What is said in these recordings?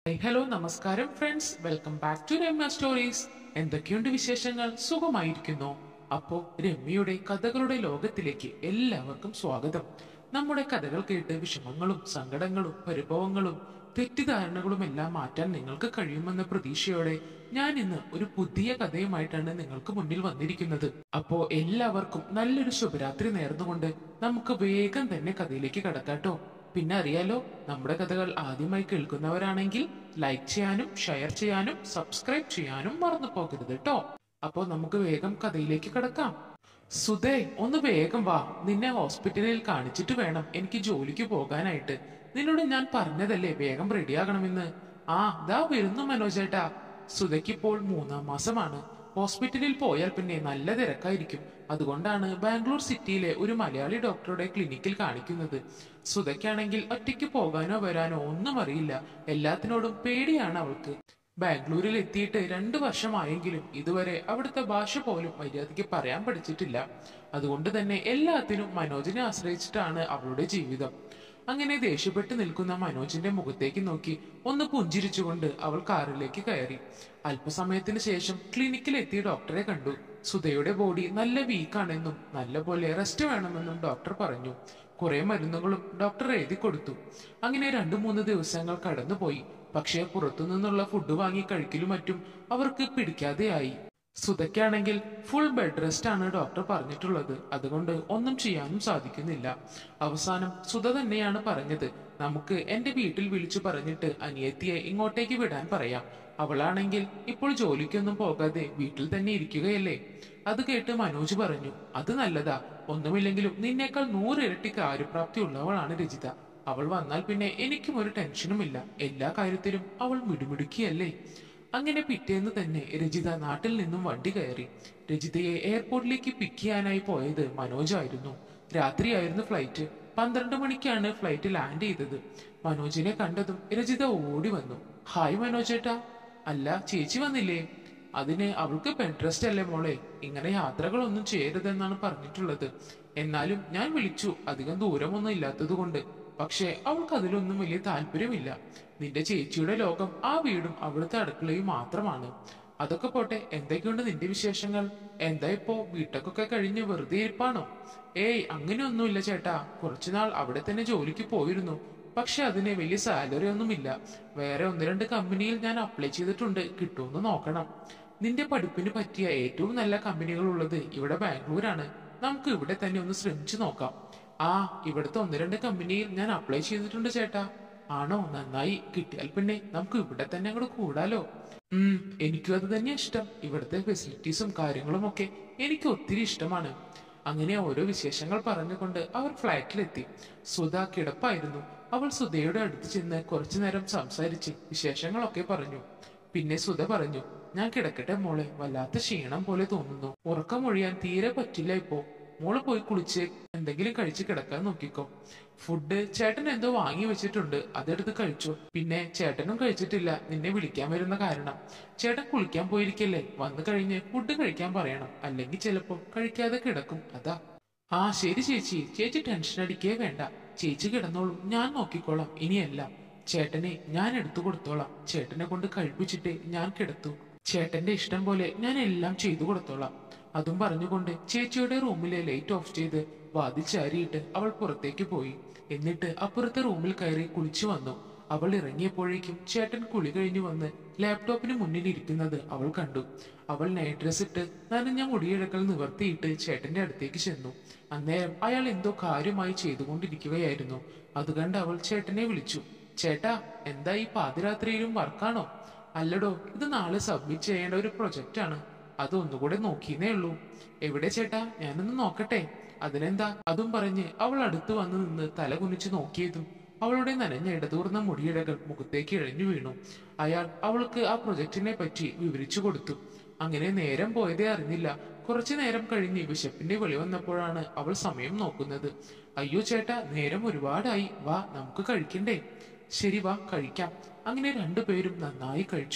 hello നമസ്കാരം friends welcome back to Ramya stories എന്തൊക്കെയുണ്ട് വിശേഷങ്ങൾ സുഖമായിരിക്കുന്നോ അപ്പോ രമ്യയുടെ കഥകളുടെ ലോകത്തിലേക്ക് എല്ലാവർക്കും സ്വാഗതം നമ്മുടെ കഥകൾ കേട്ട് വിഷമങ്ങളും സങ്കടങ്ങളും പരിഭവങ്ങളും തെറ്റിദ്ധാരണകളും എല്ലാം മാറ്റാൻ നിങ്ങൾക്ക് കഴിയുമെന്ന പ്രതീക്ഷയോടെ ഞാൻ ഇന്ന് ഒരു പുതിയ കഥയുമായിട്ടാണ് നിങ്ങൾക്ക് മുന്നിൽ വന്നിരിക്കുന്നത് അപ്പോ എല്ലാവർക്കും നല്ലൊരു ശുഭരാത്രി നേർന്നുകൊണ്ട് നമുക്ക് വേഗം തന്നെ കഥയിലേക്ക് കടക്കാട്ടോ പിന്നെ അറിയാലോ നമ്മുടെ കഥകൾ ആദ്യമായി കേൾക്കുന്നവരാണെങ്കിൽ ലൈക്ക് ചെയ്യാനും ഷെയർ ചെയ്യാനും സബ്സ്ക്രൈബ് ചെയ്യാനും മറന്നു പോകരുത് കേട്ടോ അപ്പോ നമുക്ക് വേഗം കഥയിലേക്ക് കടക്കാം സുധേ ഒന്ന് വേഗം വാ നിന്നെ ഹോസ്പിറ്റലിൽ കാണിച്ചിട്ട് വേണം എനിക്ക് ജോലിക്ക് പോകാനായിട്ട് നിന്നോട് ഞാൻ പറഞ്ഞതല്ലേ വേഗം റെഡിയാകണമെന്ന് ആ ദാ വരുന്നു മനോജേട്ടാ സുധയ്ക്കിപ്പോൾ മൂന്നാം മാസമാണ് ഹോസ്പിറ്റലിൽ പോയാൽ പിന്നെ നല്ല തിരക്കായിരിക്കും അതുകൊണ്ടാണ് ബാംഗ്ലൂർ സിറ്റിയിലെ ഒരു മലയാളി ഡോക്ടറുടെ ക്ലിനിക്കിൽ കാണിക്കുന്നത് സുധയ്ക്കാണെങ്കിൽ ഒറ്റയ്ക്ക് പോകാനോ വരാനോ ഒന്നും അറിയില്ല എല്ലാത്തിനോടും പേടിയാണ് അവൾക്ക് ബാംഗ്ലൂരിൽ എത്തിയിട്ട് രണ്ടു വർഷമായെങ്കിലും ഇതുവരെ അവിടുത്തെ ഭാഷ പോലും മര്യാദയ്ക്ക് പറയാൻ പഠിച്ചിട്ടില്ല അതുകൊണ്ട് തന്നെ എല്ലാത്തിനും മനോജിനെ ആശ്രയിച്ചിട്ടാണ് അവളുടെ ജീവിതം അങ്ങനെ ദേഷ്യപ്പെട്ട് നിൽക്കുന്ന മനോജിന്റെ മുഖത്തേക്ക് നോക്കി ഒന്ന് പുഞ്ചിരിച്ചുകൊണ്ട് അവൾ കാറിലേക്ക് കയറി അല്പസമയത്തിന് ശേഷം ക്ലിനിക്കിൽ എത്തിയ ഡോക്ടറെ കണ്ടു സുധയുടെ ബോഡി നല്ല വീക്കാണെന്നും നല്ലപോലെ റെസ്റ്റ് വേണമെന്നും ഡോക്ടർ പറഞ്ഞു കുറെ മരുന്നുകളും ഡോക്ടർ എഴുതി കൊടുത്തു അങ്ങനെ രണ്ടു മൂന്ന് ദിവസങ്ങൾ കടന്നുപോയി പക്ഷേ പുറത്തുനിന്നുള്ള ഫുഡ് വാങ്ങി കഴിക്കലും മറ്റും അവർക്ക് പിടിക്കാതെയായി സുധയ്ക്കാണെങ്കിൽ ഫുൾ ബെഡ് റെസ്റ്റ് ആണ് ഡോക്ടർ പറഞ്ഞിട്ടുള്ളത് അതുകൊണ്ട് ഒന്നും ചെയ്യാനും സാധിക്കുന്നില്ല അവസാനം സുധ തന്നെയാണ് പറഞ്ഞത് നമുക്ക് എന്റെ വീട്ടിൽ വിളിച്ചു പറഞ്ഞിട്ട് അനിയത്തിയെ ഇങ്ങോട്ടേക്ക് വിടാൻ പറയാം അവളാണെങ്കിൽ ഇപ്പോൾ ജോലിക്കൊന്നും പോകാതെ വീട്ടിൽ തന്നെ ഇരിക്കുകയല്ലേ അത് കേട്ട് മനോജ് പറഞ്ഞു അത് നല്ലതാ ഒന്നുമില്ലെങ്കിലും നിന്നേക്കാൾ നൂറിരട്ടി കാര്യപ്രാപ്തി ഉള്ളവളാണ് രജിത അവൾ വന്നാൽ പിന്നെ എനിക്കും ഒരു ടെൻഷനുമില്ല എല്ലാ കാര്യത്തിലും അവൾ മിടുമിടുക്കിയല്ലേ അങ്ങനെ പിറ്റേന്ന് തന്നെ രജിത നാട്ടിൽ നിന്നും വണ്ടി കയറി രജിതയെ എയർപോർട്ടിലേക്ക് പിക്ക് ചെയ്യാനായി പോയത് മനോജായിരുന്നു രാത്രിയായിരുന്നു ഫ്ലൈറ്റ് പന്ത്രണ്ട് മണിക്കാണ് ഫ്ലൈറ്റ് ലാൻഡ് ചെയ്തത് മനോജിനെ കണ്ടതും രജിത ഓടി വന്നു ഹായ് മനോജേട്ടാ അല്ല ചേച്ചി വന്നില്ലേ അതിന് അവൾക്ക് പെൻട്രസ്റ്റ് അല്ലേ മോളെ ഇങ്ങനെ യാത്രകളൊന്നും ചെയ്യരുതെന്നാണ് പറഞ്ഞിട്ടുള്ളത് എന്നാലും ഞാൻ വിളിച്ചു അധികം ദൂരമൊന്നും ഇല്ലാത്തത് കൊണ്ട് പക്ഷേ അവൾക്ക് അതിലൊന്നും വലിയ താല്പര്യമില്ല നിന്റെ ചേച്ചിയുടെ ലോകം ആ വീടും അവിടുത്തെ അടുക്കളയും മാത്രമാണ് അതൊക്കെ പോട്ടെ എന്തൊക്കെയുണ്ട് നിന്റെ വിശേഷങ്ങൾ എന്താ ഇപ്പോ വീട്ടൊക്കെ കഴിഞ്ഞ് വെറുതെ ഇരിപ്പാണോ ഏയ് അങ്ങനെയൊന്നുമില്ല ചേട്ടാ കുറച്ചുനാൾ അവിടെ തന്നെ ജോലിക്ക് പോയിരുന്നു പക്ഷെ അതിന് വലിയ സാലറി ഒന്നുമില്ല വേറെ ഒന്ന് രണ്ട് കമ്പനിയിൽ ഞാൻ അപ്ലൈ ചെയ്തിട്ടുണ്ട് കിട്ടുമെന്ന് നോക്കണം നിന്റെ പഠിപ്പിന് പറ്റിയ ഏറ്റവും നല്ല കമ്പനികൾ ഉള്ളത് ഇവിടെ ബാംഗ്ലൂരാണ് നമുക്ക് ഇവിടെ തന്നെ ഒന്ന് ശ്രമിച്ചു നോക്കാം ആ ഇവിടുത്തെ ഒന്ന് രണ്ട് കമ്പനിയിൽ ഞാൻ അപ്ലൈ ചെയ്തിട്ടുണ്ട് ചേട്ടാ ആണോ നന്നായി കിട്ടിയാൽ പിന്നെ നമുക്ക് ഇവിടെ തന്നെ അങ്ങോട്ട് കൂടാലോ ഉം എനിക്കും അത് തന്നെ ഇഷ്ടം ഇവിടുത്തെ ഫെസിലിറ്റീസും കാര്യങ്ങളും ഒക്കെ എനിക്ക് ഒത്തിരി ഇഷ്ടമാണ് അങ്ങനെ ഓരോ വിശേഷങ്ങൾ പറഞ്ഞുകൊണ്ട് അവർ ഫ്ലാറ്റിലെത്തി സുധ കിടപ്പായിരുന്നു അവൾ സുധയുടെ അടുത്ത് ചെന്ന് കുറച്ചു നേരം സംസാരിച്ച് വിശേഷങ്ങളൊക്കെ പറഞ്ഞു പിന്നെ സുധ പറഞ്ഞു ഞാൻ കിടക്കട്ടെ മോളെ വല്ലാത്ത ക്ഷീണം പോലെ തോന്നുന്നു ഉറക്കമൊഴിയാൻ തീരെ പറ്റില്ല ഇപ്പോ മോള് പോയി കുളിച്ച് എന്തെങ്കിലും കഴിച്ച് കിടക്കാൻ നോക്കിക്കോ ഫുഡ് ചേട്ടൻ എന്തോ വാങ്ങി വെച്ചിട്ടുണ്ട് അതെടുത്ത് കഴിച്ചു പിന്നെ ചേട്ടനും കഴിച്ചിട്ടില്ല നിന്നെ വിളിക്കാൻ വരുന്ന കാരണം ചേട്ടൻ കുളിക്കാൻ പോയിരിക്കല്ലേ വന്നു കഴിഞ്ഞ് ഫുഡ് കഴിക്കാൻ പറയണം അല്ലെങ്കിൽ ചിലപ്പോ കഴിക്കാതെ കിടക്കും അതാ ആ ശരി ചേച്ചി ചേച്ചി ടെൻഷൻ അടിക്കേ വേണ്ട ചേച്ചി കിടന്നോളും ഞാൻ നോക്കിക്കോളാം ഇനിയെല്ലാം ചേട്ടനെ ഞാൻ എടുത്തു കൊടുത്തോളാം ചേട്ടനെ കൊണ്ട് കഴിപ്പിച്ചിട്ട് ഞാൻ കിടത്തു ചേട്ടന്റെ ഇഷ്ടം പോലെ ഞാൻ എല്ലാം ചെയ്തു കൊടുത്തോളാം അതും പറഞ്ഞുകൊണ്ട് ചേച്ചിയുടെ റൂമിലെ ലൈറ്റ് ഓഫ് ചെയ്ത് വാതിൽ ചാരിയിട്ട് അവൾ പുറത്തേക്ക് പോയി എന്നിട്ട് അപ്പുറത്തെ റൂമിൽ കയറി കുളിച്ചു വന്നു അവൾ ഇറങ്ങിയപ്പോഴേക്കും ചേട്ടൻ കുളി കഴിഞ്ഞു വന്ന് ലാപ്ടോപ്പിന് മുന്നിൽ ഇരിക്കുന്നത് അവൾ കണ്ടു അവൾ നൈറ്റ് ഡ്രസ് ഇട്ട് നനഞ്ഞ മുടിയിഴകൾ നിവർത്തിയിട്ട് ചേട്ടന്റെ അടുത്തേക്ക് ചെന്നു അന്നേരം അയാൾ എന്തോ കാര്യമായി ചെയ്തുകൊണ്ടിരിക്കുകയായിരുന്നു അത് കണ്ട് അവൾ ചേട്ടനെ വിളിച്ചു ചേട്ടാ എന്താ ഈ പാതിരാത്രിയിലും വർക്കാണോ അല്ലടോ ഇത് നാളെ സബ്മിറ്റ് ചെയ്യേണ്ട ഒരു പ്രൊജക്റ്റ് ആണ് അത് ഒന്നുകൂടെ നോക്കിയെന്നേ ഉള്ളൂ എവിടെ ചേട്ടാ ഞാനൊന്ന് നോക്കട്ടെ അതിനെന്താ അതും പറഞ്ഞ് അവൾ അടുത്ത് വന്ന് നിന്ന് തല കുനിച്ച് നോക്കിയതും അവളുടെ നനഞ്ഞ ഇടതൂർന്ന മുടിയിഴകൾ മുഖത്തേക്ക് ഇഴഞ്ഞു വീണു അയാൾ അവൾക്ക് ആ പ്രൊജക്റ്റിനെ പറ്റി വിവരിച്ചു കൊടുത്തു അങ്ങനെ നേരം പോയതേ അറിഞ്ഞില്ല കുറച്ചു നേരം കഴിഞ്ഞ് വിശപ്പിന്റെ വിളി വന്നപ്പോഴാണ് അവൾ സമയം നോക്കുന്നത് അയ്യോ ചേട്ടാ നേരം ഒരുപാടായി വാ നമുക്ക് കഴിക്കണ്ടേ ശരി വാ കഴിക്കാം അങ്ങനെ രണ്ടുപേരും നന്നായി കഴിച്ചു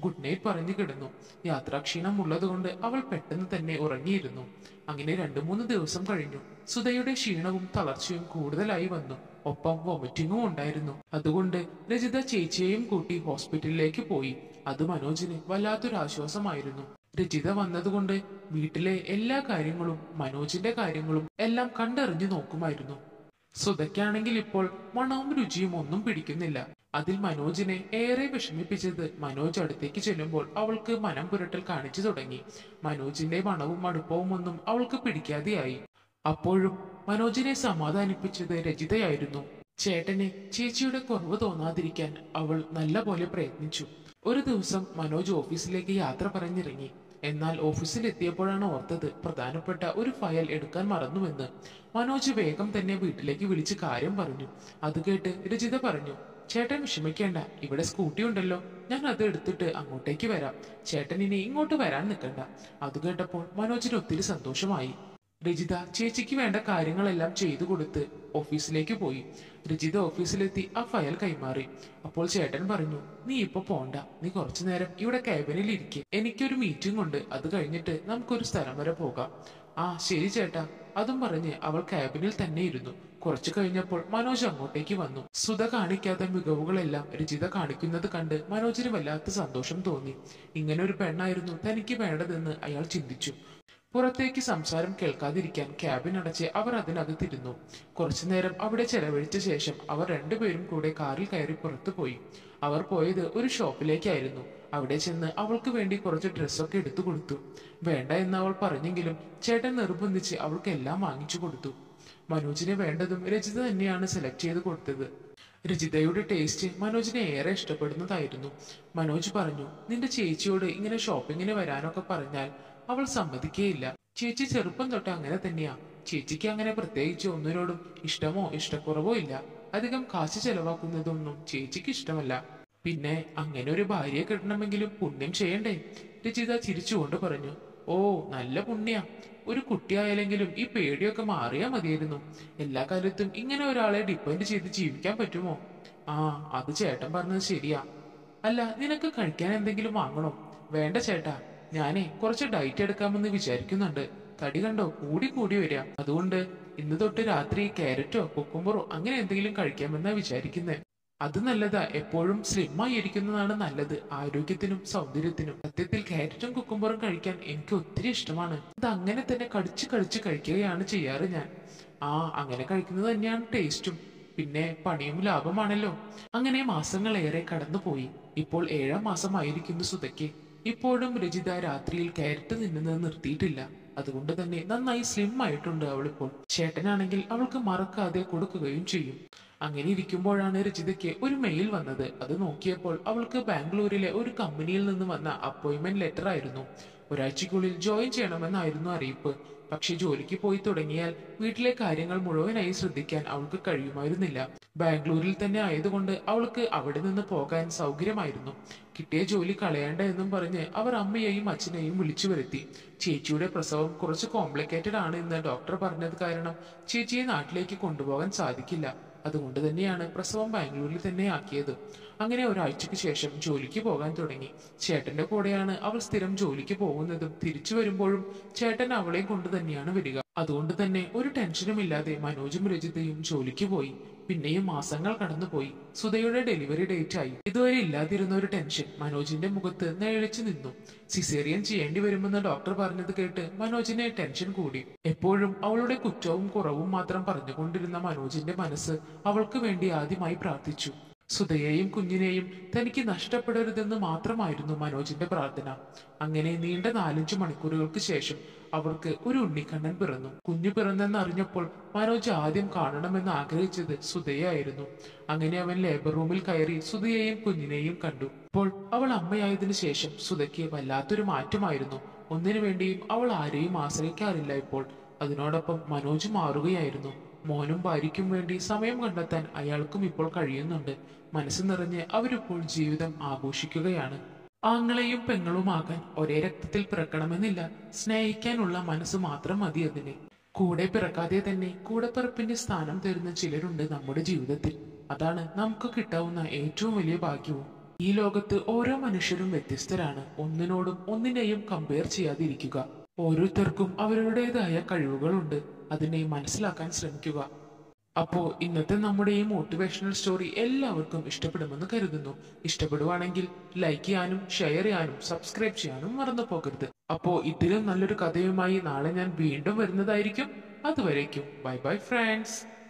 ഗുഡ് നൈറ്റ് പറഞ്ഞു കിടന്നു യാത്രാക്ഷീണം ഉള്ളതുകൊണ്ട് അവൾ പെട്ടെന്ന് തന്നെ ഉറങ്ങിയിരുന്നു അങ്ങനെ രണ്ടു മൂന്ന് ദിവസം കഴിഞ്ഞു സുധയുടെ ക്ഷീണവും തളർച്ചയും കൂടുതലായി വന്നു ഒപ്പം വൊമിറ്റിങ്ങും ഉണ്ടായിരുന്നു അതുകൊണ്ട് രജിത ചേച്ചിയെയും കൂട്ടി ഹോസ്പിറ്റലിലേക്ക് പോയി അത് മനോജിന് വല്ലാത്തൊരു ആശ്വാസമായിരുന്നു രജിത വന്നതുകൊണ്ട് വീട്ടിലെ എല്ലാ കാര്യങ്ങളും മനോജിന്റെ കാര്യങ്ങളും എല്ലാം കണ്ടറിഞ്ഞു നോക്കുമായിരുന്നു സുധയ്ക്കാണെങ്കിൽ ഇപ്പോൾ മണവും രുചിയും ഒന്നും പിടിക്കുന്നില്ല അതിൽ മനോജിനെ ഏറെ വിഷമിപ്പിച്ചത് മനോജ് അടുത്തേക്ക് ചെല്ലുമ്പോൾ അവൾക്ക് മനം പുരട്ടൽ കാണിച്ചു തുടങ്ങി മനോജിന്റെ മണവും അടുപ്പവും ഒന്നും അവൾക്ക് പിടിക്കാതെയായി അപ്പോഴും മനോജിനെ സമാധാനിപ്പിച്ചത് രജിതയായിരുന്നു ചേട്ടന് ചേച്ചിയുടെ കുറവ് തോന്നാതിരിക്കാൻ അവൾ നല്ലപോലെ പ്രയത്നിച്ചു ഒരു ദിവസം മനോജ് ഓഫീസിലേക്ക് യാത്ര പറഞ്ഞിറങ്ങി എന്നാൽ ഓഫീസിൽ എത്തിയപ്പോഴാണ് ഓർത്തത് പ്രധാനപ്പെട്ട ഒരു ഫയൽ എടുക്കാൻ മറന്നുവെന്ന് മനോജ് വേഗം തന്നെ വീട്ടിലേക്ക് വിളിച്ച് കാര്യം പറഞ്ഞു അത് കേട്ട് രജിത പറഞ്ഞു ചേട്ടൻ വിഷമിക്കേണ്ട ഇവിടെ സ്കൂട്ടി ഉണ്ടല്ലോ ഞാൻ അത് എടുത്തിട്ട് അങ്ങോട്ടേക്ക് വരാം ചേട്ടൻ ഇനി ഇങ്ങോട്ട് വരാൻ നിൽക്കണ്ട അത് കേട്ടപ്പോൾ മനോജിന് ഒത്തിരി സന്തോഷമായി രജിത ചേച്ചിക്ക് വേണ്ട കാര്യങ്ങളെല്ലാം ചെയ്തു കൊടുത്ത് ഓഫീസിലേക്ക് പോയി രജിത ഓഫീസിലെത്തി ആ ഫയൽ കൈമാറി അപ്പോൾ ചേട്ടൻ പറഞ്ഞു നീ ഇപ്പൊ പോണ്ട നീ കുറച്ചു നേരം ഇവിടെ ക്യാബിനിൽ ഇരിക്കെ എനിക്കൊരു മീറ്റിംഗ് ഉണ്ട് അത് കഴിഞ്ഞിട്ട് നമുക്കൊരു സ്ഥലം വരെ പോകാം ആ ശരി ചേട്ടാ അതും പറഞ്ഞ് അവൾ ക്യാബിനിൽ തന്നെ ഇരുന്നു കുറച്ചു കഴിഞ്ഞപ്പോൾ മനോജ് അങ്ങോട്ടേക്ക് വന്നു സുധ കാണിക്കാത്ത മികവുകളെല്ലാം രചിത കാണിക്കുന്നത് കണ്ട് മനോജിന് വല്ലാത്ത സന്തോഷം തോന്നി ഇങ്ങനെ ഒരു പെണ്ണായിരുന്നു തനിക്ക് വേണ്ടതെന്ന് അയാൾ ചിന്തിച്ചു പുറത്തേക്ക് സംസാരം കേൾക്കാതിരിക്കാൻ ക്യാബിൻ അടച്ച് അവർ അതിനകത്തിരുന്നു കുറച്ചു നേരം അവിടെ ചെലവഴിച്ച ശേഷം അവർ രണ്ടുപേരും കൂടെ കാറിൽ കയറി പുറത്തു പോയി അവർ പോയത് ഒരു ഷോപ്പിലേക്കായിരുന്നു അവിടെ ചെന്ന് അവൾക്ക് വേണ്ടി കുറച്ച് ഡ്രസ്സൊക്കെ എടുത്തു കൊടുത്തു വേണ്ട എന്ന് അവൾ പറഞ്ഞെങ്കിലും ചേട്ടൻ നിർബന്ധിച്ച് അവൾക്ക് എല്ലാം വാങ്ങിച്ചു കൊടുത്തു മനോജിന് വേണ്ടതും രജിത തന്നെയാണ് സെലക്ട് ചെയ്ത് കൊടുത്തത് രജിതയുടെ ടേസ്റ്റ് മനോജിനെ ഏറെ ഇഷ്ടപ്പെടുന്നതായിരുന്നു മനോജ് പറഞ്ഞു നിന്റെ ചേച്ചിയോട് ഇങ്ങനെ ഷോപ്പിങ്ങിന് വരാനൊക്കെ പറഞ്ഞാൽ അവൾ സമ്മതിക്കേയില്ല ചേച്ചി ചെറുപ്പം തൊട്ട് അങ്ങനെ തന്നെയാ ചേച്ചിക്ക് അങ്ങനെ പ്രത്യേകിച്ച് ഒന്നിനോടും ഇഷ്ടമോ ഇഷ്ടക്കുറവോ ഇല്ല അധികം കാശ് ചെലവാക്കുന്നതൊന്നും ചേച്ചിക്ക് ഇഷ്ടമല്ല പിന്നെ അങ്ങനെ ഒരു ഭാര്യയെ കിട്ടണമെങ്കിലും പുണ്യം ചെയ്യണ്ടേ രചിത ചിരിച്ചുകൊണ്ട് പറഞ്ഞു ഓ നല്ല പുണ്യ ഒരു കുട്ടിയായാലെങ്കിലും ഈ പേടിയൊക്കെ മാറിയാ മതിയായിരുന്നു എല്ലാ കാലത്തും ഇങ്ങനെ ഒരാളെ ഡിപ്പെൻഡ് ചെയ്ത് ജീവിക്കാൻ പറ്റുമോ ആ അത് ചേട്ടൻ പറഞ്ഞത് ശരിയാ അല്ല നിനക്ക് കഴിക്കാൻ എന്തെങ്കിലും വാങ്ങണോ വേണ്ട ചേട്ടാ ഞാനേ കുറച്ച് ഡയറ്റ് എടുക്കാമെന്ന് വിചാരിക്കുന്നുണ്ട് തടി കണ്ടോ കൂടി കൂടി വരിക അതുകൊണ്ട് ഇന്ന് തൊട്ട് രാത്രി ക്യാരറ്റോ കുക്കുമ്പറോ അങ്ങനെ എന്തെങ്കിലും കഴിക്കാമെന്നാ വിചാരിക്കുന്നത് അത് നല്ലതാ എപ്പോഴും സ്ലിം ആയി ഇരിക്കുന്നതാണ് നല്ലത് ആരോഗ്യത്തിനും സൗന്ദര്യത്തിനും സത്യത്തിൽ ക്യാരറ്റും കുക്കുമ്പറും കഴിക്കാൻ എനിക്ക് ഒത്തിരി ഇഷ്ടമാണ് അത് അങ്ങനെ തന്നെ കടിച്ച് കടിച്ച് കഴിക്കുകയാണ് ചെയ്യാറ് ഞാൻ ആ അങ്ങനെ കഴിക്കുന്നത് തന്നെയാണ് ടേസ്റ്റും പിന്നെ പണിയും ലാഭമാണല്ലോ അങ്ങനെ മാസങ്ങളേറെ കടന്നുപോയി ഇപ്പോൾ ഏഴാം മാസമായിരിക്കുന്നു സുതയ്ക്ക് ഇപ്പോഴും രജിത രാത്രിയിൽ ക്യാരറ്റ് തിന്നുന്നത് നിർത്തിയിട്ടില്ല അതുകൊണ്ട് തന്നെ നന്നായി സ്ലിം ആയിട്ടുണ്ട് അവളിപ്പോൾ ചേട്ടനാണെങ്കിൽ അവൾക്ക് മറക്കാതെ കൊടുക്കുകയും ചെയ്യും അങ്ങനെ ഇരിക്കുമ്പോഴാണ് രജിതയ്ക്ക് ഒരു മെയിൽ വന്നത് അത് നോക്കിയപ്പോൾ അവൾക്ക് ബാംഗ്ലൂരിലെ ഒരു കമ്പനിയിൽ നിന്ന് വന്ന അപ്പോയിന്റ്മെന്റ് ലെറ്റർ ആയിരുന്നു ഒരാഴ്ചയ്ക്കുള്ളിൽ ജോയിൻ ചെയ്യണമെന്നായിരുന്നു അറിയിപ്പ് പക്ഷെ ജോലിക്ക് പോയി തുടങ്ങിയാൽ വീട്ടിലെ കാര്യങ്ങൾ മുഴുവനായി ശ്രദ്ധിക്കാൻ അവൾക്ക് കഴിയുമായിരുന്നില്ല ബാംഗ്ലൂരിൽ തന്നെ ആയതുകൊണ്ട് അവൾക്ക് അവിടെ നിന്ന് പോകാൻ സൗകര്യമായിരുന്നു കിട്ടിയ ജോലി കളയേണ്ട എന്നും പറഞ്ഞ് അവർ അമ്മയെയും അച്ഛനെയും വിളിച്ചു വരുത്തി ചേച്ചിയുടെ പ്രസവം കുറച്ച് കോംപ്ലിക്കേറ്റഡ് ആണ് എന്ന് ഡോക്ടർ പറഞ്ഞത് കാരണം ചേച്ചിയെ നാട്ടിലേക്ക് കൊണ്ടുപോകാൻ സാധിക്കില്ല അതുകൊണ്ട് തന്നെയാണ് പ്രസവം ബാംഗ്ലൂരിൽ തന്നെ ആക്കിയത് അങ്ങനെ ഒരാഴ്ചയ്ക്ക് ശേഷം ജോലിക്ക് പോകാൻ തുടങ്ങി ചേട്ടന്റെ കൂടെയാണ് അവൾ സ്ഥിരം ജോലിക്ക് പോകുന്നതും തിരിച്ചു വരുമ്പോഴും ചേട്ടൻ അവളെ കൊണ്ട് തന്നെയാണ് വരിക അതുകൊണ്ട് തന്നെ ഒരു ടെൻഷനും ഇല്ലാതെ മനോജും രജിതയും ജോലിക്ക് പോയി പിന്നെയും മാസങ്ങൾ കടന്നുപോയി സുധയുടെ ഡെലിവറി ഡേറ്റ് ആയി ഇതുവരെ ഇല്ലാതിരുന്ന ഒരു ടെൻഷൻ മനോജിന്റെ മുഖത്ത് നിഴലിച്ചു നിന്നു സിസേറിയൻ ചെയ്യേണ്ടി വരുമെന്ന് ഡോക്ടർ പറഞ്ഞത് കേട്ട് മനോജിന് ടെൻഷൻ കൂടി എപ്പോഴും അവളുടെ കുറ്റവും കുറവും മാത്രം പറഞ്ഞുകൊണ്ടിരുന്ന മനോജിന്റെ മനസ്സ് അവൾക്ക് വേണ്ടി ആദ്യമായി പ്രാർത്ഥിച്ചു സുധയെയും കുഞ്ഞിനെയും തനിക്ക് നഷ്ടപ്പെടരുതെന്ന് മാത്രമായിരുന്നു മനോജിന്റെ പ്രാർത്ഥന അങ്ങനെ നീണ്ട നാലഞ്ചു മണിക്കൂറുകൾക്ക് ശേഷം അവർക്ക് ഒരു ഉണ്ണിക്കണ്ണൻ പിറന്നു കുഞ്ഞു പിറന്നെന്ന് അറിഞ്ഞപ്പോൾ മനോജ് ആദ്യം കാണണമെന്ന് ആഗ്രഹിച്ചത് സുധയായിരുന്നു അങ്ങനെ അവൻ ലേബർ റൂമിൽ കയറി സുധയെയും കുഞ്ഞിനെയും കണ്ടു ഇപ്പോൾ അവൾ അമ്മയായതിനു ശേഷം സുധയ്ക്ക് വല്ലാത്തൊരു മാറ്റമായിരുന്നു ഒന്നിനു വേണ്ടിയും അവൾ ആരെയും ആശ്രയിക്കാറില്ല ഇപ്പോൾ അതിനോടൊപ്പം മനോജ് മാറുകയായിരുന്നു മോനും ഭാര്യയ്ക്കും വേണ്ടി സമയം കണ്ടെത്താൻ അയാൾക്കും ഇപ്പോൾ കഴിയുന്നുണ്ട് മനസ്സ് നിറഞ്ഞ് അവരിപ്പോൾ ജീവിതം ആഘോഷിക്കുകയാണ് ആങ്ങളെയും പെങ്ങളുമാകാൻ ഒരേ രക്തത്തിൽ പിറക്കണമെന്നില്ല സ്നേഹിക്കാനുള്ള മനസ്സ് മാത്രം മതി അതിന് കൂടെ പിറക്കാതെ തന്നെ കൂടെപ്പിറപ്പിന്റെ സ്ഥാനം തരുന്ന ചിലരുണ്ട് നമ്മുടെ ജീവിതത്തിൽ അതാണ് നമുക്ക് കിട്ടാവുന്ന ഏറ്റവും വലിയ ഭാഗ്യവും ഈ ലോകത്ത് ഓരോ മനുഷ്യരും വ്യത്യസ്തരാണ് ഒന്നിനോടും ഒന്നിനെയും കമ്പയർ ചെയ്യാതിരിക്കുക ഓരോരുത്തർക്കും അവരുടേതായ കഴിവുകളുണ്ട് അതിനെ മനസ്സിലാക്കാൻ ശ്രമിക്കുക അപ്പോ ഇന്നത്തെ നമ്മുടെ ഈ മോട്ടിവേഷണൽ സ്റ്റോറി എല്ലാവർക്കും ഇഷ്ടപ്പെടുമെന്ന് കരുതുന്നു ഇഷ്ടപ്പെടുവാണെങ്കിൽ ലൈക്ക് ചെയ്യാനും ഷെയർ ചെയ്യാനും സബ്സ്ക്രൈബ് ചെയ്യാനും മറന്നു പോകരുത് അപ്പോ ഇതിലും നല്ലൊരു കഥയുമായി നാളെ ഞാൻ വീണ്ടും വരുന്നതായിരിക്കും അതുവരേക്കും ബൈ ബൈ ഫ്രണ്ട്സ്